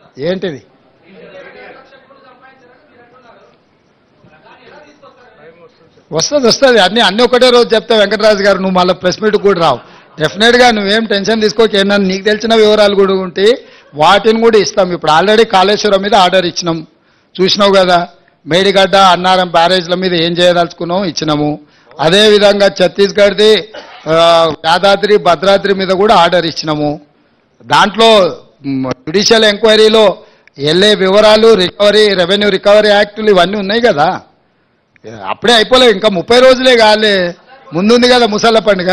ఏంటిది వస్తుంది వస్తుంది అన్ని అన్ని ఒకటే రోజు చెప్తా వెంకటరాజు గారు నువ్వు మళ్ళీ ప్రెస్ మీట్ కూడా రావు డెఫినెట్గా నువ్వేం టెన్షన్ తీసుకోక ఏంటన్నా నీకు తెలిసిన వివరాలు కూడా ఉంటే వాటిని కూడా ఇస్తాం ఇప్పుడు ఆల్రెడీ కాళేశ్వరం మీద ఆర్డర్ ఇచ్చినాం చూసినావు కదా మేడిగడ్డ అన్నారం బ్యారేజ్ల మీద ఏం చేయదలుచుకున్నాం ఇచ్చినాము అదేవిధంగా ఛత్తీస్గఢ్ది ఆ, యాదాద్రి భద్రాద్రి మీద కూడా ఆర్డర్ ఇచ్చినాము దాంట్లో జ్యుడిషియల్ ఎంక్వైరీలో వెళ్ళే వివరాలు రికవరీ రెవెన్యూ రికవరీ యాక్టులు ఇవన్నీ ఉన్నాయి కదా అప్పుడే అయిపోలే ఇంకా ముప్పై రోజులే కాలే ముందుంది కదా ముసళ్ళ పండుగ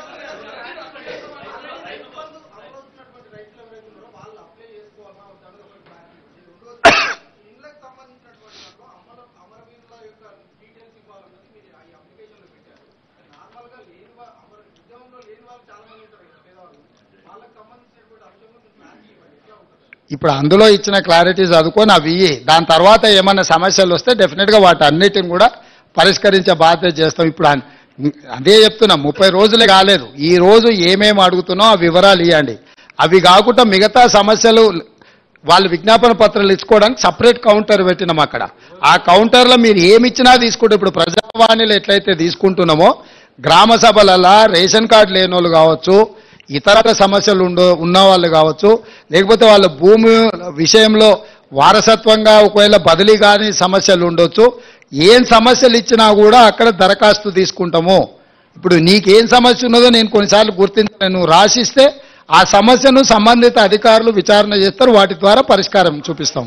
ఇప్పుడు అందులో ఇచ్చిన క్లారిటీ చదువుకొని అవి ఇయ్యి. దాని తర్వాత ఏమన్నా సమస్యలు వస్తే డెఫినెట్గా వాటి అన్నిటిని కూడా పరిష్కరించే బాధ్యత చేస్తాం ఇప్పుడు అన్- అదే చెప్తున్నా ముప్పై రోజులే కాలేదు ఈ రోజు ఏమేమి అడుగుతున్నాం ఆ వివరాలు ఇవ్వండి అవి కాకుండా మిగతా సమస్యలు వాళ్ళు విజ్ఞాపన పత్రాలు ఇచ్చుకోవడానికి సపరేట్ కౌంటర్ పెట్టినాం అక్కడ ఆ కౌంటర్లో మీరు ఏమి ఇచ్చినా తీసుకుంటే ఇప్పుడు ప్రజావాణిలో ఎట్లయితే తీసుకుంటున్నామో గ్రామ సభలలో రేషన్ కార్డు లేని వాళ్ళు కావచ్చు ఇతర సమస్యలు ఉండ ఉన్న వాళ్ళు కావచ్చు లేకపోతే వాళ్ళ భూమి విషయంలో వారసత్వంగా ఒకవేళ బదిలీ కాని సమస్యలు ఉండొచ్చు ఏం సమస్యలు ఇచ్చినా కూడా అక్కడ దరఖాస్తు తీసుకుంటాము ఇప్పుడు నీకేం సమస్య ఉన్నదో నేను కొన్నిసార్లు గుర్తించాను నువ్వు రాసిస్తే ఆ సమస్యను సంబంధిత అధికారులు విచారణ చేస్తారు వాటి ద్వారా పరిష్కారం చూపిస్తాం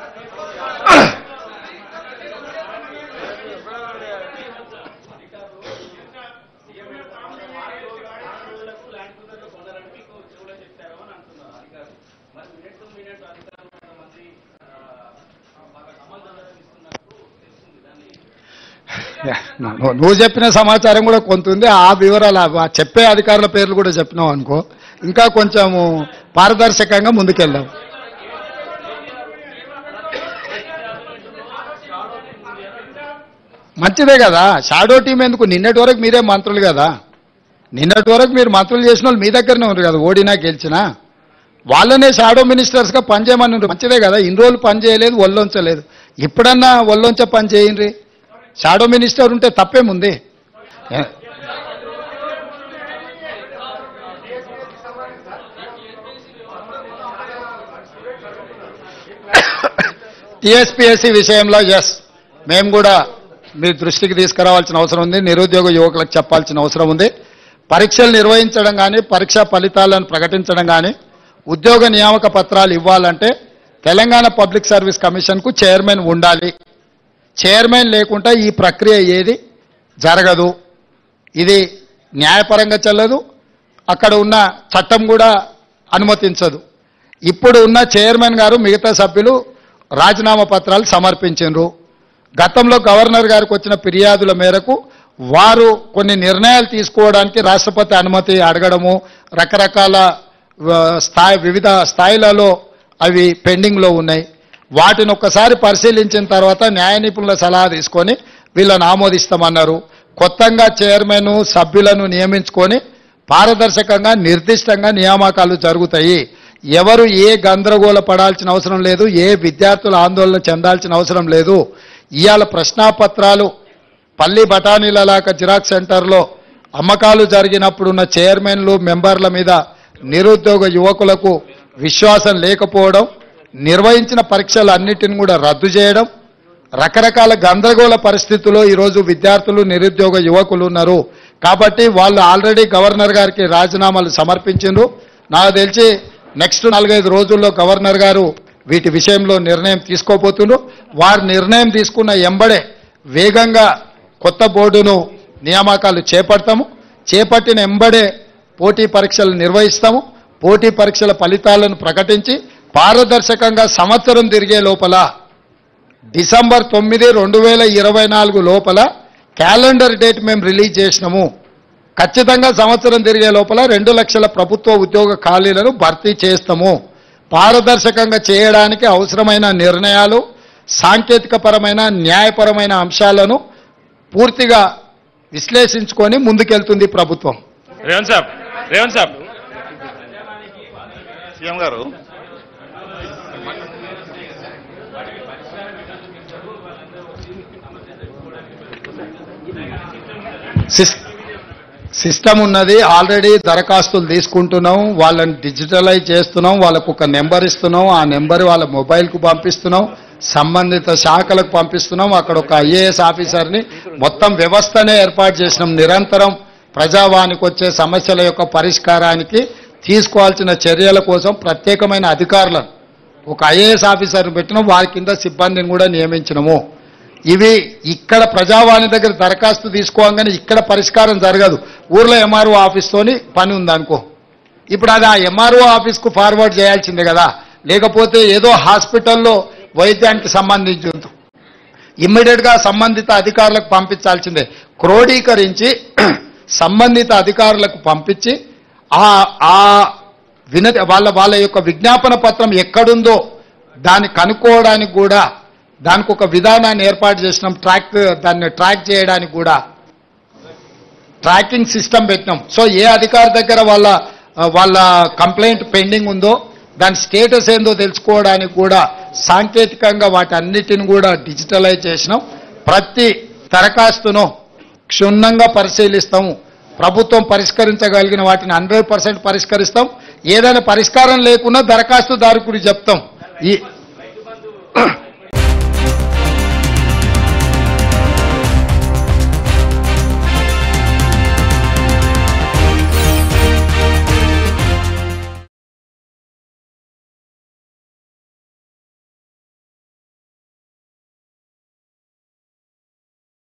నువ్వు- నువ్వు చెప్పిన సమాచారం కూడా కొంత ఉంది ఆ వివరాలు ఆ చెప్పే అధికారుల పేర్లు కూడా చెప్పినావు అనుకో ఇంకా కొంచెము పారదర్శకంగా ముందుకెళ్దాం మంచిదే కదా షాడో టీం ఎందుకు నిన్నటి వరకు మీరే మంత్రులు కదా నిన్నటి వరకు మీరు మంత్రులు చేసిన వాళ్ళు మీ దగ్గరనే ఉన్నారు కదా ఓడినా గెలిచినా వాళ్ళనే షాడో మినిస్టర్స్గా పనిచేయమని ఉన్నారు. మంచిదే కదా ఇన్ని రోజులు పని చేయలేదు ఒళ్ళొంచలేదు ఇప్పుడన్నా ఒళ్ళొంచ పని చేయండి షాడో మినిస్టర్ ఉంటే తప్పేముంది ఏ- టీఎస్పీఎస్సీ విషయంలో ఎస్ మేము కూడా మీ దృష్టికి తీసుకురావాల్సిన అవసరం ఉంది నిరుద్యోగ యువకులకు చెప్పాల్సిన అవసరం ఉంది పరీక్షలు నిర్వహించడం కానీ పరీక్షా ఫలితాలను ప్రకటించడం కానీ ఉద్యోగ నియామక పత్రాలు ఇవ్వాలంటే తెలంగాణ పబ్లిక్ సర్వీస్ కమిషన్కు చైర్మన్ ఉండాలి చైర్మన్ లేకుండా ఈ ప్రక్రియ ఏది జరగదు ఇది న్యాయపరంగా చెల్లదు అక్కడ ఉన్న చట్టం కూడా అనుమతించదు ఇప్పుడు ఉన్న చైర్మన్ గారు మిగతా సభ్యులు రాజీనామా పత్రాలు సమర్పించారు గతంలో గవర్నర్ గారికి వచ్చిన ఫిర్యాదుల మేరకు వారు కొన్ని నిర్ణయాలు తీసుకోవడానికి రాష్ట్రపతి అనుమతి అడగడము రకరకాల ఆ, స్థాయి వివిధ స్థాయిలలో అవి పెండింగ్లో ఉన్నాయి వాటిని ఒక్కసారి పరిశీలించిన తర్వాత న్యాయ నిపుణుల సలహా తీసుకొని వీళ్ళని ఆమోదిస్తామన్నారు కొత్తగా చైర్మన్ సభ్యులను నియమించుకొని పారదర్శకంగా నిర్దిష్టంగా నియామకాలు జరుగుతాయి ఎవరు ఏ గందరగోళ పడాల్సిన అవసరం లేదు ఏ విద్యార్థులు ఆందోళన చెందాల్సిన అవసరం లేదు ఇవాళ ప్రశ్నాపత్రాలు పల్లి బఠానీలలాక జిరాక్స్ సెంటర్లో అమ్మకాలు జరిగినప్పుడున్న చైర్మన్లు మెంబర్ల మీద నిరుద్యోగ యువకులకు విశ్వాసం లేకపోవడం నిర్వహించిన పరీక్షలు అన్నిటిని కూడా రద్దు చేయడం రకరకాల గందరగోళ పరిస్థితుల్లో ఈరోజు విద్యార్థులు నిరుద్యోగ యువకులు ఉన్నారు కాబట్టి వాళ్ళు ఆల్రెడీ గవర్నర్ గారికి రాజీనామాలు సమర్పించిండ్రు నాకు తెలిసి నెక్స్ట్ నాలుగైదు రోజుల్లో గవర్నర్ గారు వీటి విషయంలో నిర్ణయం తీసుకోబోతుండ్రు వారు నిర్ణయం తీసుకున్న ఎంబడే వేగంగా కొత్త బోర్డును నియామకాలు చేపడతాము చేపట్టిన ఎంబడే పోటీ పరీక్షలు నిర్వహిస్తాము పోటీ పరీక్షల ఫలితాలను ప్రకటించి పారదర్శకంగా సంవత్సరం తిరిగే లోపల డిసెంబర్ తొమ్మిది రెండు వేల ఇరవై నాలుగు లోపల క్యాలెండర్ డేట్ మేము రిలీజ్ చేసినాము ఖచ్చితంగా సంవత్సరం తిరిగే లోపల రెండు లక్షల ప్రభుత్వ ఉద్యోగ ఖాళీలను భర్తీ చేస్తాము పారదర్శకంగా చేయడానికి అవసరమైన నిర్ణయాలు సాంకేతికపరమైన న్యాయపరమైన అంశాలను పూర్తిగా విశ్లేషించుకొని ముందుకెళ్తుంది ప్రభుత్వం రేవంత్ సాబ్ రేవంత్ సాబ్ సీఎం గారు సిస్- సిస్టమ్ ఉన్నది ఆల్రెడీ దరఖాస్తులు తీసుకుంటున్నాం వాళ్ళని డిజిటలైజ్ చేస్తున్నాం వాళ్ళకు ఒక నెంబర్ ఇస్తున్నాం ఆ నెంబర్ వాళ్ళ మొబైల్కు పంపిస్తున్నాం సంబంధిత శాఖలకు పంపిస్తున్నాం అక్కడ ఒక ఐఏఎస్ ఆఫీసర్ని మొత్తం వ్యవస్థనే ఏర్పాటు చేసినాం నిరంతరం ప్రజావానికి వచ్చే సమస్యల యొక్క పరిష్కారానికి తీసుకోవాల్సిన చర్యల కోసం ప్రత్యేకమైన అధికారులను ఒక ఐఏఎస్ ఆఫీసర్ని పెట్టినాం వారి కింద సిబ్బందిని కూడా నియమించినము ఇవి ఇక్కడ ప్రజావాణి దగ్గర దరఖాస్తు తీసుకోగానే ఇక్కడ పరిష్కారం జరగదు ఊర్లో ఎంఆర్ఓ ఆఫీస్తోని పని ఉందనుకో ఇప్పుడు అది ఆ ఎంఆర్ఓ ఆఫీస్కు ఫార్వర్డ్ చేయాల్సిందే కదా లేకపోతే ఏదో హాస్పిటల్లో వైద్యానికి సంబంధించి ఇమ్మీడియట్గా సంబంధిత అధికారులకు పంపించాల్సిందే క్రోడీకరించి సంబంధిత అధికారులకు పంపించి ఆ ఆ వినతి వాళ్ళ వాళ్ళ యొక్క విజ్ఞాపన పత్రం ఎక్కడుందో దాన్ని కనుక్కోవడానికి కూడా దానికి ఒక విధానాన్ని ఏర్పాటు చేసినాం ట్రాక్ దాన్ని ట్రాక్ చేయడానికి కూడా ట్రాకింగ్ సిస్టమ్ పెట్టినాం సో ఏ అధికారి దగ్గర వాళ్ళ వాళ్ళ కంప్లైంట్ పెండింగ్ ఉందో దాని స్టేటస్ ఏందో తెలుసుకోవడానికి కూడా సాంకేతికంగా వాటన్నిటిని కూడా డిజిటలైజ్ చేసినాం ప్రతి దరఖాస్తును క్షుణ్ణంగా పరిశీలిస్తాము ప్రభుత్వం పరిష్కరించగలిగిన వాటిని హండ్రెడ్ పర్సెంట్ పరిష్కరిస్తాం ఏదైనా పరిష్కారం లేకున్నా దరఖాస్తుదారుకుడికి చెప్తాం ఈ